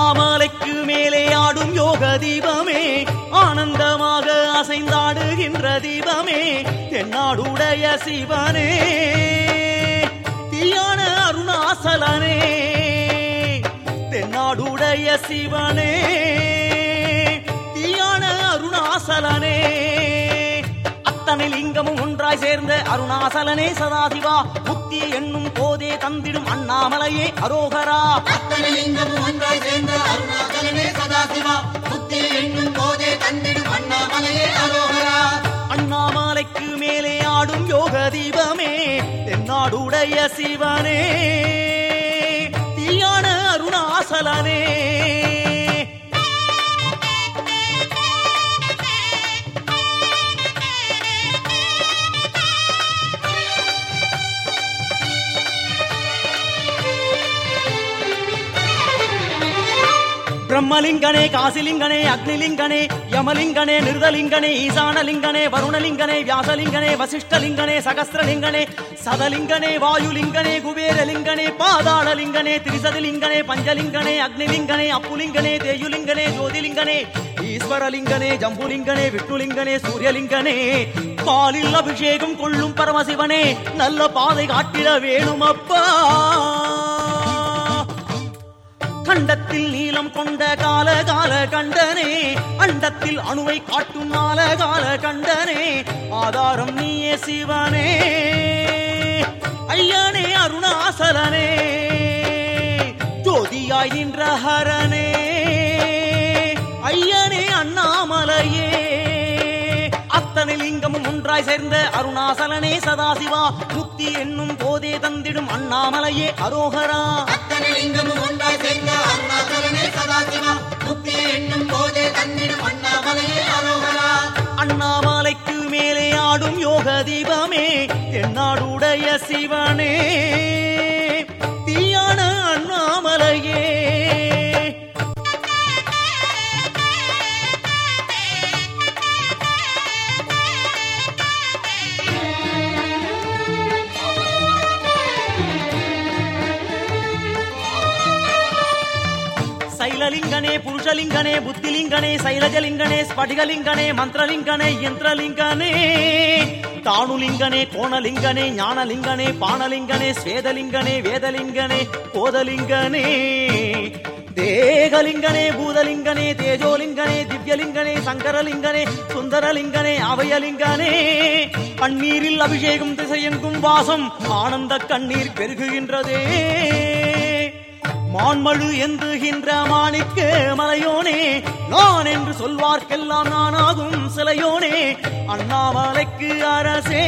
அண்ணாமலைக்கு மேலே ஆடும் யோக தீபமே ஆனந்தமாக அசைந்தாடுகின்ற தீபமே தென்னாடுடைய சிவனே தீயான அருணாசலனே தென்னாடுடைய சிவனே தீயான அருணாசலனே அத்தனை லிங்கமும் ஒன்றாய் சேர்ந்த அருணாசலனே சதாசிவா முக்தி என்னும் போதே தந்திடும் அண்ணாமலையே அரோகரா அத்தனை லிங்கமும் ஒன்றாய் சேர்ந்த அருணாச்சலனே சதாசிவா புத்தி என்னும் போதே தந்திடும் அண்ணாமலையே அரோகரா அண்ணாமலைக்கு மேலே ஆடும் யோக தீபமே தென்னாடுடைய சிவனே தீயான அருணாசலனே பிரம்மலிங்கனே காசிலிங்கனே அக்னிலிங்கனே யமலிங்கனே நிருதலிங்கனே ஈசானலிங்கனே வருணலிங்கனே வியாசலிங்கனே வசிஷ்டலிங்கனே சகஸ்ரலிங்கனே சதலிங்கனே வாயுலிங்கனே குபேரலிங்கனே பாதாளலிங்கனே திரிசதிலிங்கனே பஞ்சலிங்கனே அக்னிலிங்கனே அப்புலிங்கனே தேயுலிங்கனே ஜோதிலிங்கனே ஈஸ்வரலிங்கனே ஜம்புலிங்கனே விஷ்ணுலிங்கனே சூரியலிங்கனே பாலில் அபிஷேகம் கொள்ளும் பரமசிவனே நல்ல பாதை காட்டிட வேணுமப்பா கண்டத்தில் நீலம் கொண்ட கால கால கண்டனே அண்டத்தில் அணுவை காட்டும் நால கால கண்டனே ஆதாரம் நீயே சிவனே ஐயனே அருணாசலனே ஜோதியாய் நின்ற ஹரனே ஐயனே அண்ணாமலையே அத்தனை லிங்கமும் ஒன்றாய் சேர்ந்த அருணாசலனே சதாசிவா முக்தி என்னும் போதே தந்திடும் அண்ணாமலையே அரோகரா அத்தனை லிங்கமும் ஒன்றாய் சேர்ந்த அருணாச்சலனே சதாசிவா புத்தி என்னும் போதே தந்திடும் அண்ணாமலையே அரோகரா அண்ணாமலைக்கு மேலே ஆடும் யோக தீபமே தென்னாடுடைய சிவனே தீயான அண்ணாமலையே சைலலிங்கனே புருஷலிங்கனே புத்திலிங்கனே சைலஜலிங்கனே ஸ்படிகலிங்கனே மந்திரலிங்கனே யந்திரலிங்கனே தாணுலிங்கனே கோணலிங்கனே ஞானலிங்கனே பாணலிங்கனே ஸ்வேதலிங்கனே வேதலிங்கனே கோதலிங்கனே தேகலிங்கனே பூதலிங்கனே தேஜோலிங்கனே திவ்யலிங்கனே சங்கரலிங்கனே சுந்தரலிங்கனே அவயலிங்கனே கண்ணீரில் அபிஷேகம் திசையெங்கும் வாசம் ஆனந்த கண்ணீர் பெருகுகின்றதே மான்மழு என்றுகின்ற மாணிக்க மலையோனே நான் என்று சொல்வார்க்கெல்லாம் நானாகும் சிலையோனே அண்ணாமலைக்கு அரசே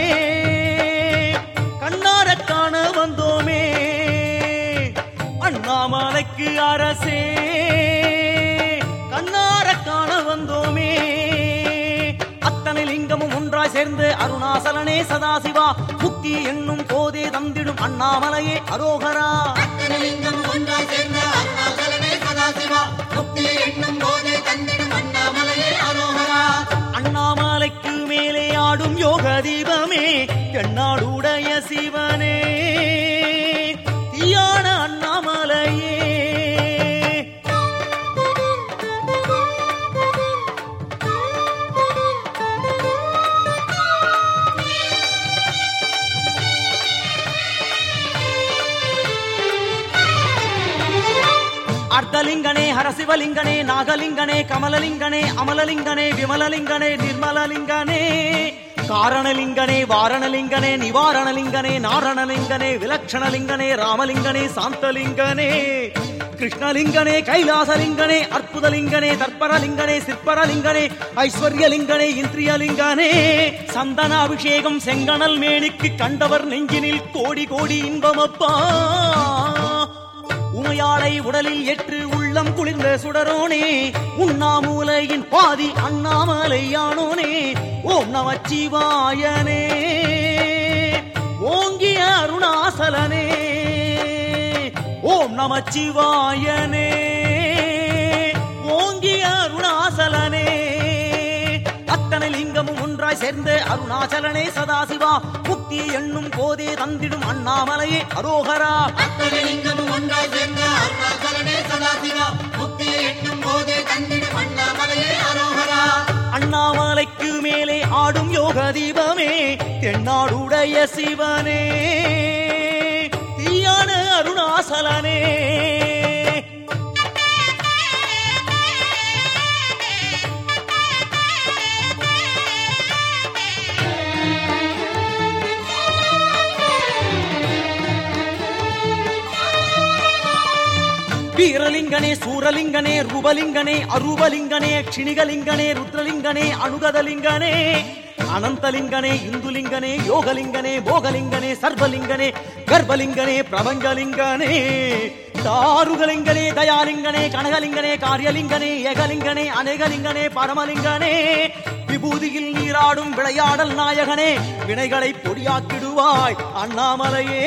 கண்ணார காண வந்தோமே அண்ணாமலைக்கு அரசே கண்ணார காண வந்தோமே அத்தனை லிங்கமும் ஒன்றாய் சேர்ந்து அருணாசலனே சதாசிவா முக்தி என்னும் போதே தந்திடும் அண்ணாமலையே அரோகரா அத்தனை லிங்கமும் ஒன்றாய் சேர்ந்த அருணாச்சலனே சதாசிவா புத்தி என்னும் போதே தந்திடும் அண்ணாமலையே அரோகரா அண்ணாமலைக்கு மேலே ஆடும் யோக தீபமே எண்ணாடுடைய சிவனே தீயான அண்ணாமலையே அர்த்தலிங்கனே ஹரசிவலிங்கனே நாகலிங்கனே கமலலிங்கனே அமலலிங்கனே விமலலிங்கனே நிர்மலலிங்கனே காரணலிங்கனே வாரணலிங்கனே நிவாரணலிங்கனே நாரணலிங்கனே விலக்ஷணலிங்கனே ராமலிங்கனே சாந்தலிங்கனே கிருஷ்ணலிங்கனே கைலாசலிங்கனே அற்புதலிங்கனே தற்பரலிங்கனே சிற்பரலிங்கனே ஐஸ்வர்யலிங்கனே இந்திரியலிங்கனே சந்தன அபிஷேகம் செங்கணல் மேனிக்கு கண்டவர் நெஞ்சினில் கோடி கோடி இன்பமப்பா உமையாளை உடலில் ஏற்று உள்ளம் குளிர்ந்த சுடரோனே உண்ணாமூலையின் பாதி அண்ணாமலையானோனே ஓம் நமச்சிவாயனே ஓங்கிய அருணாசலனே ஓம் நமச்சிவாயனே ஓங்கிய அருணாசலனே அத்தனை லிங்கமும் ஒன்றாய் சேர்ந்து அருணாச்சலனே சதாசிவா முக்தி என்னும் போதே தந்திடும் அண்ணாமலையே அரோகரா அத்தனை லிங்கமும் ஒன்றாய் சேர்ந்த அருணாச்சலனே சதாசிவா புத்தி போதே தந்திடும் அண்ணாமலையே அரோகரா அண்ணாமலைக்கு மேலே ஆடும் யோக தீபமே தென்னாடுடைய சிவனே தீயான அருணாசலனே வீரலிங்கனே சூரலிங்கனே ரூபலிங்கனே அரூபலிங்கனே க்ஷிணிகலிங்கனே ருத்ரலிங்கனே அனுகதலிங்கனே அனந்தலிங்கனே இந்துலிங்கனே யோகலிங்கனே போகலிங்கனே சர்வலிங்கனே கர்ப்பலிங்கனே பிரபஞ்சலிங்கனே தாருகலிங்கனே தயாலிங்கனே கனகலிங்கனே காரியலிங்கனே ஏகலிங்கனே அநேகலிங்கனே பரமலிங்கனே விபூதியில் நீராடும் விளையாடல் நாயகனே வினைகளை பொடியாக்கிடுவாய் அண்ணாமலையே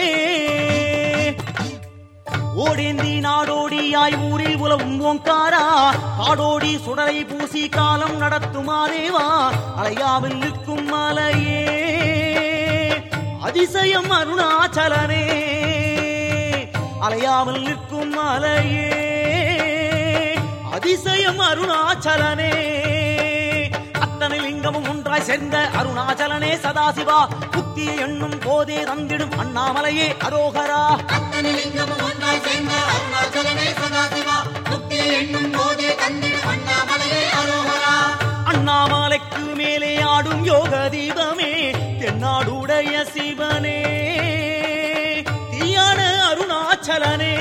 ஓடேந்தி நாடோடியாய் ஊரில் உலவும் ஓங்காரா காடோடி சுடரை பூசி காலம் நடத்துமாறேவா அலையாவில் நிற்கும் மலையே அதிசயம் அருணாச்சலனே அலையாமல் நிற்கும் மலையே அதிசயம் அருணாச்சலனே அத்தனை லிங்கமும் ஒன்றாய் சேர்ந்த அருணாச்சலனே சதாசிவா புத்தி எண்ணும் போதே தந்திடும் அண்ணாமலையே அரோகரா அத்தனை லிங்கமும் ஒன்றாய் சேர்ந்த அருணாச்சலனே சதாசிவா முக்தி எண்ணும் போதே தந்திடும் அண்ணாமலையே அரோகரா அண்ணாமலைக்கு மேலே ஆடும் யோக தீபமே தென்னாடுடைய சிவனே தீயான அருணாச்சலனே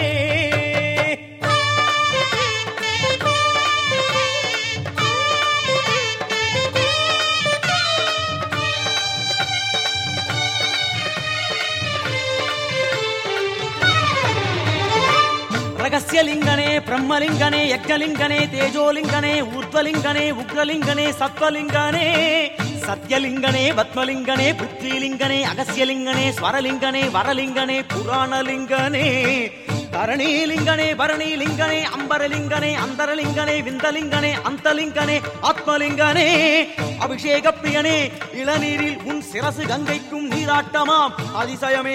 ரகசியலிங்கனே பிரம்மலிங்கனே யக்ஞலிங்கனே தேஜோலிங்கனே ஊர்த்வலிங்கனே உக்ரலிங்கனே சத்வலிங்கனே சத்யலிங்கனே பத்மலிங்கனே புத்ரிலிங்கனே அகசியலிங்கனே ஸ்வரலிங்கனே வரலிங்கனே புராணலிங்கனே தரணீலிங்கனே பரணிலிங்கனே அம்பரலிங்கனே அந்தரலிங்கனே விந்தலிங்கனே அந்தலிங்கனே ஆத்மலிங்கனே அபிஷேக பிரியனே இளநீரில் உன் சிரசு கங்கைக்கும் நீராட்டமாம் அதிசயமே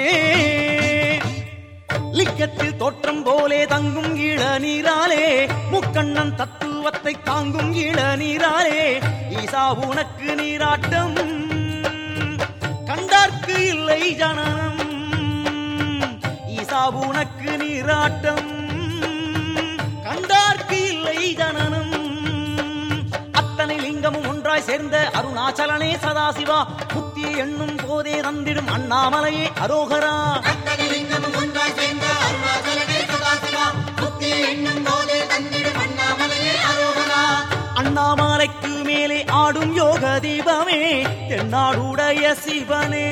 லிங்கத்தில் தோற்றம் போலே தங்கும் இளநீராலே முக்கண்ணன் தத்துவத்தை தாங்கும் இளநீராலே ஈசா உனக்கு நீராட்டம் கண்டார்க்கு இல்லை ஜனனம் ஈசா உனக்கு நீராட்டம் கண்டார்க்கு இல்லை ஜனனம் அத்தனை லிங்கமும் ஒன்றாய் சேர்ந்த அருணாச்சலனே சதாசிவா புத்தி எண்ணும் போதே தந்திடும் அண்ணாமலையே அரோகரா அத்தனை லிங்கமும் ஒன்றாய் சேர்ந்த அருணாச்சலனே சதாசிவா முக்தி எண்ணும் போதே தந்திடும் அண்ணாமலையே அரோகரா அண்ணாமலைக்கு மேலே ஆடும் யோக தீபமே தென்னாடுடைய சிவனே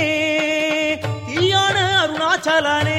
தீயான அருணாச்சலனே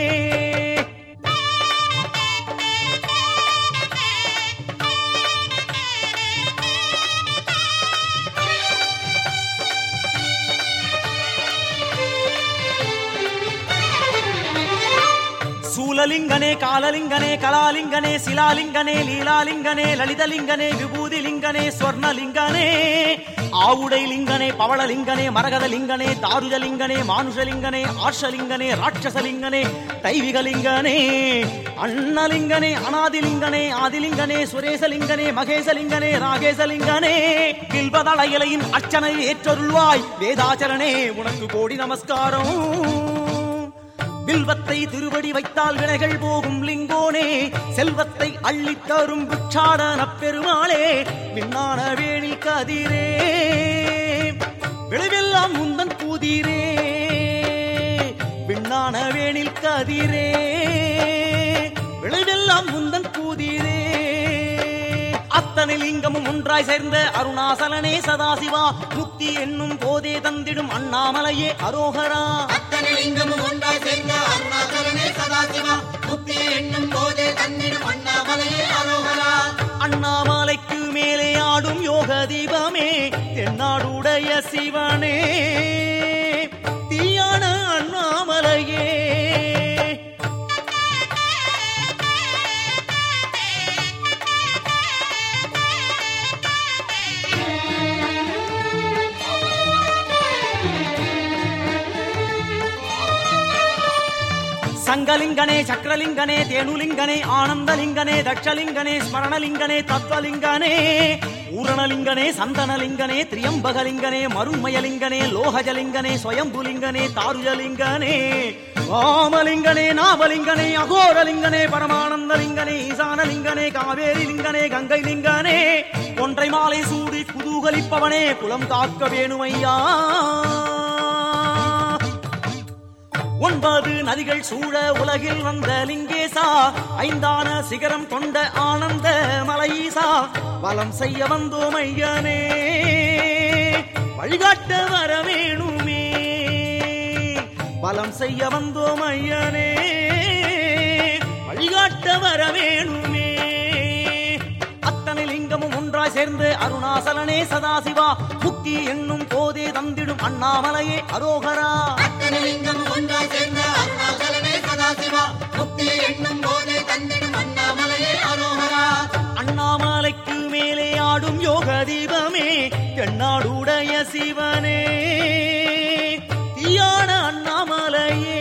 சூலலிங்கனே காலலிங்கனே கலாலிங்கனே சிலாலிங்கனே லீலாலிங்கனே லலிதலிங்கனே விபூதிலிங்கனே ஸ்வர்ணலிங்கனே ஆவுடை லிங்கனே பவளலிங்கனே மரகதலிங்கனே தாருஜலிங்கனே மானுஷலிங்கனே ஆர்ஷலிங்கனே ராட்சசலிங்கனே தைவிகலிங்கனே அண்ணலிங்கனே அனாதிலிங்கனே ஆதிலிங்கனே சுரேசலிங்கனே மகேசலிங்கனே ராகேசலிங்கனே கில்பதள இலையின் அர்ச்சனை ஏற்றருள்வாய் வேதாச்சரணே உனக்கு கோடி நமஸ்காரம் வில்வத்தை திருவடி வைத்தால் வினைகள் போகும் லிங்கோனே செல்வத்தை அள்ளித் தரும் பிக்ஷாடன பெருமாளே விண்ணான வேணில் கதிரே விளைவெல்லாம் முந்தன் கூதிரே விண்ணான வேணில் கதிரே விளைவெல்லாம் முந்தன் கூதிரே அத்தனை லிங்கமும் ஒன்றாய் சேர்ந்த அருணாசலனே சதாசிவா முக்தி என்னும் போதே தந்திடும் அண்ணாமலையே அரோகரா அத்தனை லிங்கமும் ஒன்றாய் சேர்ந்த அருணாச்சலனே சதாசிவா முக்தி எண்ணும் போதே தந்திடும் அண்ணாமலையே அரோகரா அண்ணாமலைக்கு மேலே ஆடும் யோக தீபமே தென்னாடுடைய சிவனே தீயான அண்ணாமலையே சங்கலிங்கனே சக்கரலிங்கனே தேனுலிங்கனே ஆனந்தலிங்கனே தட்சலிங்கனே ஸ்மரணலிங்கனே தத்வலிங்கனே பூரணலிங்கனே சந்தனலிங்கனே திரியம்பகலிங்கனே மருண்மயலிங்கனே லோகஜலிங்கனே ஸ்வயம்புலிங்கனே தாருஜலிங்கனே வாமலிங்கனே நாவலிங்கனே அகோரலிங்கனே பரமானந்தலிங்கனே ஈசானலிங்கனே காவேரி லிங்கனே கங்கை லிங்கனே ஒன்றை மாலை சூடி குதூகலிப்பவனே குலம் காக்க வேணுமையா ஒன்பது நதிகள் சூழ உலகில் வந்த லிங்கேசா ஐந்தான சிகரம் கொண்ட ஆனந்த மலையீசா வலம் செய்ய வந்தோம் ஐயனே வழிகாட்ட வர வேணுமே வலம் செய்ய வந்தோம் ஐயனே வழிகாட்ட வர வேணுமே அத்தனை லிங்கமும் ஒன்றாய் சேர்ந்து அருணாசலனே சதாசிவா முக்தி என்னும் போதே தந்திடும் அண்ணாமலையே அரோகரா அத்தனை லிங்கம் ஒன்றாய் சேர்ந்த அருணாச்சலனே சதாசிவா முக்தி என்னும் போதே தந்திடும் அண்ணாமலையே அரோகரா அண்ணாமலைக்கு மேலே ஆடும் யோக தீபமே தென்னாடுடைய சிவனே தீயான அண்ணாமலையே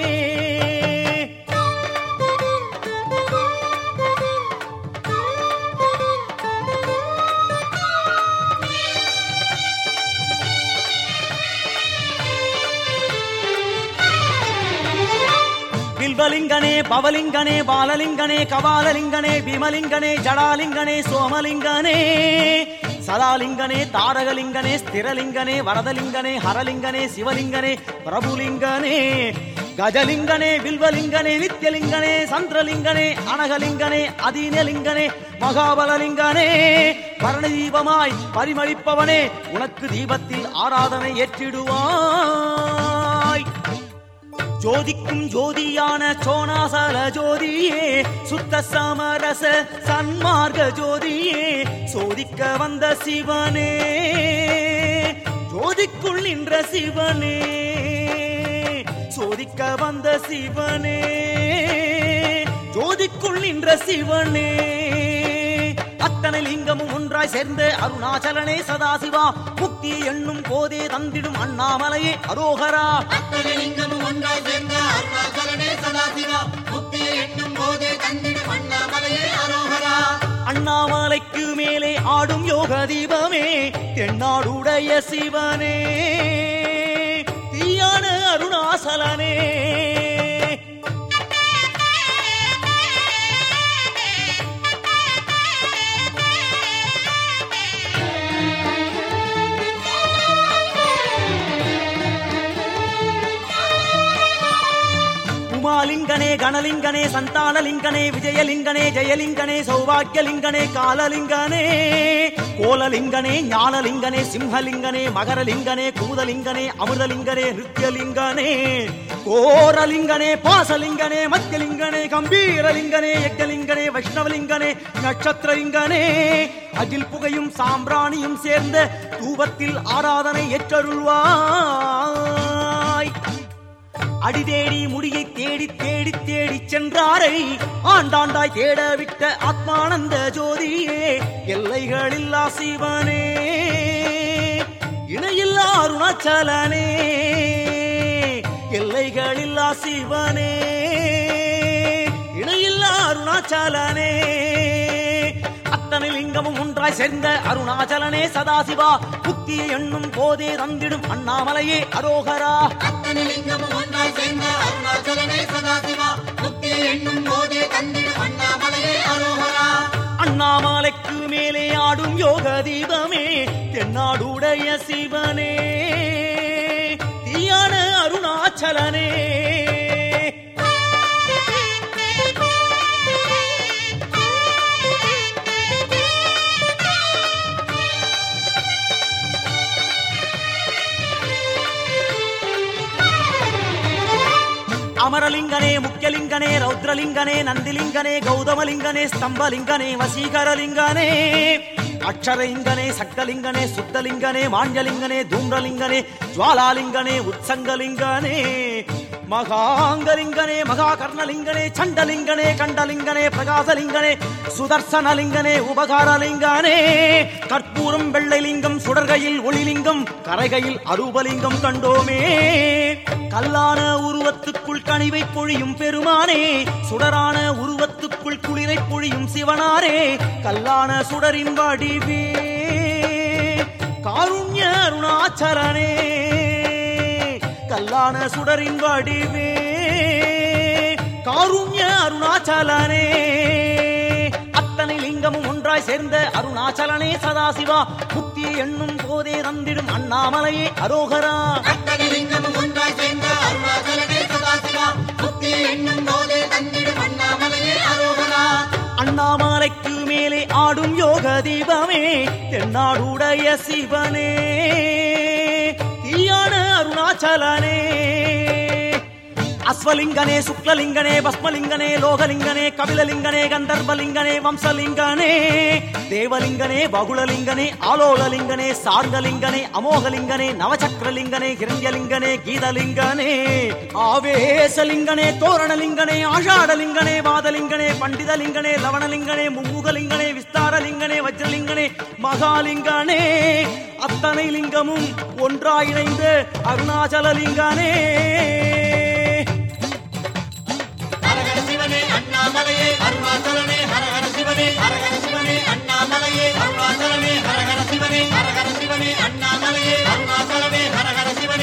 பில்வலிங்கனே பவலிங்கனே பாலலிங்கனே கபாலலிங்கனே பீமலிங்கனே ஜடாலிங்கனே சோமலிங்கனே சதாலிங்கனே தாரகலிங்கனே ஸ்திரலிங்கனே வரதலிங்கனே ஹரலிங்கனே சிவலிங்கனே பிரபுலிங்கனே கஜலிங்கனே வில்வலிங்கனே நித்யலிங்கனே சந்திரலிங்கனே அனகலிங்கனே அதீனலிங்கனே மகாபலலிங்கனே பரணி தீபமாய் பரிமளிப்பவனே உனக்கு தீபத்தில் ஆராதனை ஏற்றிடுவாய் ஜோதிக்கும் ஜோதியான சோனாசல ஜோதியே சுத்த சமரச சன்மார்க்க ஜோதியே சோதிக்க வந்த சிவனே ஜோதிக்குள் நின்ற சிவனே சோதிக்க வந்த சிவனே ஜோதிக்குள் நின்ற சிவனே அத்தனை லிங்கமும் ஒன்றாய் சேர்ந்து அருணாச்சலனே சதாசிவா முக்தி என்னும் போதே தந்திடும் அண்ணாமலையே அரோகரா அத்தனை லிங்கம் ஒன்றாய் சேர்ந்த அருணாச்சலனே சதாசிவா முக்தி என்னும் போதே தந்திடும் அண்ணாமலையே அரோகரா அண்ணாமலைக்கு மேலே ஆடும் யோக தீபமே தென்னாடுடைய சிவனே தீயான அருணாசலனே உமாலிங்கனே கணலிங்கனே சந்தானலிங்கனே விஜயலிங்கனே ஜெயலிங்கனே சௌபாக்கியலிங்கனே காலலிங்கனே கோலலிங்கனே ஞானலிங்கனே சிம்ஹலிங்கனே மகரலிங்கனே கூதலிங்கனே அமிர்தலிங்கனே நிருத்யலிங்கனே கோரலிங்கனே பாசலிங்கனே மத்தியலிங்கனே கம்பீரலிங்கனே யஜ்ஞலிங்கனே வைஷ்ணவலிங்கனே நட்சத்திரலிங்கனே அகில் புகையும் சாம்பிராணியும் சேர்ந்த தூபத்தில் ஆராதனை ஏற்றருள்வாய் அடிதேடி முடியை தேடி தேடி தேடி சென்றாரை ஆண்டாண்டாய் தேட விட்ட ஆத்மானந்த ஜோதியே எல்லைகளில்லா சிவனே இணையில்லா அருணாச்சலனே எல்லைகளில்லா சிவனே இணையில்லா அருணாச்சலனே அத்தனை லிங்கமும் ஒன்றாய் சேர்ந்த அருணாச்சலனே சதாசிவா புக்தி எண்ணும் போதே தந்திடும் அண்ணாமலையே அரோகரா அத்தனை லிங்கம் ஒன்றாய் சேர்ந்த அருணாச்சலனே சதாசிவா முக்தி என்னும் போதே தந்திடும் அண்ணாமலையே அரோகரா அண்ணாமலைக்கு மேலே ஆடும் யோக தீபமே தென்னாடுடைய சிவனே தீயான அருணாச்சலனே அமரலிங்கனே முக்கியலிங்கனே ரௌத்ரலிங்கனே நந்திலிங்கனே கௌதமலிங்கனே ஸ்தம்பலிங்கனே வசீகரலிங்கனே அக்ஷரலிங்கனே சக்தலிங்கனே சுத்தலிங்கனே மாஞ்சலிங்கனே தூம்ரலிங்கனே ஜுவாலாலிங்கனே உத்சங்கலிங்கனே மகாங்கலிங்கனே மகா கர்ணலிங்கனே சண்டலிங்கனே கண்டலிங்கனே பிரகாசலிங்கனே சுதர்சனலிங்கனே உபகாரலிங்கனே கற்பூரம் வெள்ளைலிங்கம் சுடர்கையில் ஒளிலிங்கம் கரைகையில் அரூபலிங்கம் கண்டோமே கல்லான உருவத்துக்குள் கனிவை பொழியும் பெருமானே சுடரான உருவத்துக்குள் குளிரை பொழியும் சிவனாரே கல்லான சுடரின் வடிவே காருண்ய அருணாச்சலனே கல்லான சுடரின் வடிவே காருண்ய அருணாச்சலனே அத்தனை லிங்கமும் ஒன்றாய் சேர்ந்த அருணாச்சலனே சதாசிவா முக்தி எண்ணும் போதே தந்திடும் அண்ணாமலையே அரோகரா அத்தனை லிங்கமும் ஒன்றாய் சேர்ந்த அருணாச்சலனே சதாசிவா முக்தி என்னும் போதே தந்திடும் அண்ணாமலையே அரோகரா அண்ணாமலைக்கு மேலே ஆடும் யோக தீபமே தென்னாடுடைய சிவனே தீயான அருணாச்சலனே அஸ்வலிங்கனே சுக்லலிங்கனே பஸ்மலிங்கனே லோகலிங்கனே கபிலலிங்கனே கந்தர்வலிங்கனே வம்சலிங்கனே தேவலிங்கனே பகுளலிங்கனே ஆலோலலிங்கனே சார்கலிங்கனே அமோகலிங்கனே நவசக்கரலிங்கனே ஹிரண்யலிங்கனே கீதலிங்கனே ஆவேசலிங்கனே தோரணலிங்கனே ஆஷாடலிங்கனே வாதலிங்கனே பண்டிதலிங்கனே லவணலிங்கனே மும்முகலிங்கனே விஸ்தாரலிங்கனே வஜ்ரலிங்கனே மகாலிங்கனே அத்தனை லிங்கமும் ஒன்றாயிணைந்து அருணாச்சலலிங்கனே ஹரஹர சிவனே அண்ணாமலையே அருணாச்சலனே ஹரஹர சிவனே ஹரஹர சிவனே அண்ணாமலையே அருணாச்சலனே ஹரஹர சிவனே ஹரஹர சிவனே அண்ணாமலையே அருணாச்சலனே ஹரஹர சிவனே